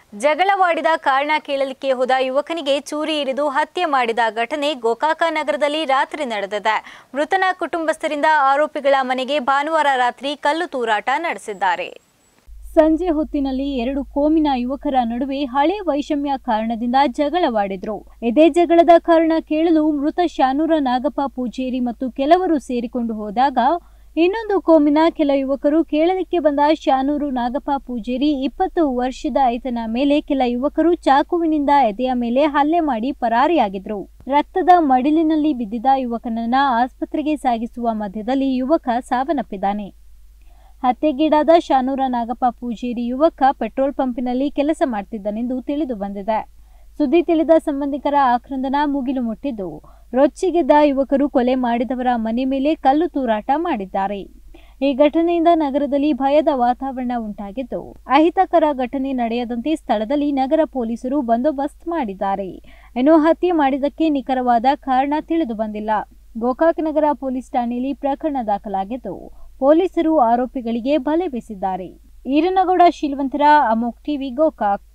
ಜಗಳವಾಡಿದ ಕಾರಣ ಕೇಳಲಿಕ್ಕೆ ಹೋದ ಯುವಕನಿಗೆ ಚೂರಿ ಇರಿದು ಹತ್ಯೆ ಮಾಡಿದ ಘಟನೆ ಗೋಕಾಕ ನಗರದಲ್ಲಿ ರಾತ್ರಿ ನಡೆದಿದೆ ಮೃತನ ಕುಟುಂಬಸ್ಥರಿಂದ ಆರೋಪಿಗಳ ಮನೆಗೆ ಭಾನುವಾರ ರಾತ್ರಿ ಕಲ್ಲು ತೂರಾಟ ನಡೆಸಿದ್ದಾರೆ ಸಂಜೆ ಹೊತ್ತಿನಲ್ಲಿ ಎರಡು ಕೋಮಿನ ಯುವಕರ ನಡುವೆ ಹಳೆ ವೈಷಮ್ಯ ಕಾರಣದಿಂದ ಜಗಳವಾಡಿದ್ರು ಇದೇ ಜಗಳದ ಕಾರಣ ಕೇಳಲು ಮೃತ ಶಾನೂರ ನಾಗಪ್ಪ ಪೂಜೇರಿ ಮತ್ತು ಕೆಲವರು ಸೇರಿಕೊಂಡು ಹೋದಾಗ ಇನ್ನೊಂದು ಕೋಮಿನ ಕೆಲ ಯುವಕರು ಕೇಳಲಿಕ್ಕೆ ಬಂದ ಶಾನೂರು ನಾಗಪ್ಪ ಪೂಜೇರಿ ಇಪ್ಪತ್ತು ವರ್ಷದ ಈತನ ಮೇಲೆ ಕೆಲ ಯುವಕರು ಚಾಕುವಿನಿಂದ ಎದೆಯ ಮೇಲೆ ಹಲ್ಲೆ ಮಾಡಿ ಪರಾರಿಯಾಗಿದ್ರು ರಕ್ತದ ಮಡಿಲಿನಲ್ಲಿ ಬಿದ್ದಿದ್ದ ಯುವಕನನ್ನ ಆಸ್ಪತ್ರೆಗೆ ಸಾಗಿಸುವ ಮಧ್ಯದಲ್ಲಿ ಯುವಕ ಸಾವನ್ನಪ್ಪಿದ್ದಾನೆ ಹತ್ಯೆಗೀಡಾದ ಶಾನೂರ ನಾಗಪ್ಪ ಪೂಜೇರಿ ಯುವಕ ಪೆಟ್ರೋಲ್ ಪಂಪಿನಲ್ಲಿ ಕೆಲಸ ಮಾಡ್ತಿದ್ದನೆಂದು ತಿಳಿದು ಬಂದಿದೆ ಸುದ್ದಿ ತಿಳಿದ ಸಂಬಂಧಿಕರ ಆಕ್ರಂದನ ಮುಗಿಲು ಮುಟ್ಟಿದ್ದು ರೊಚ್ಚಿಗೆದ್ದ ಯುವಕರು ಕೊಲೆ ಮಾಡಿದವರ ಮನೆ ಮೇಲೆ ಕಲ್ಲು ತೂರಾಟ ಮಾಡಿದ್ದಾರೆ ಈ ಘಟನೆಯಿಂದ ನಗರದಲ್ಲಿ ಭಯದ ವಾತಾವರಣ ಉಂಟಾಗಿದ್ದು ಅಹಿತಕರ ಘಟನೆ ನಡೆಯದಂತೆ ಸ್ಥಳದಲ್ಲಿ ನಗರ ಪೊಲೀಸರು ಬಂದೋಬಸ್ತ್ ಮಾಡಿದ್ದಾರೆ ಇನ್ನು ಹತ್ಯೆ ಮಾಡಿದ್ದಕ್ಕೆ ನಿಖರವಾದ ಕಾರಣ ತಿಳಿದು ಬಂದಿಲ್ಲ ಗೋಕಾಕ್ ನಗರ ಪೊಲೀಸ್ ಠಾಣೆಯಲ್ಲಿ ಪ್ರಕರಣ ದಾಖಲಾಗಿದ್ದು ಪೊಲೀಸರು ಆರೋಪಿಗಳಿಗೆ ಬಲೆ ಬೀಸಿದ್ದಾರೆ ಈರನಗೌಡ ಶೀಲವಂತರ ಅಮೋಕ್ ಟಿವಿ ಗೋಕಾಕ್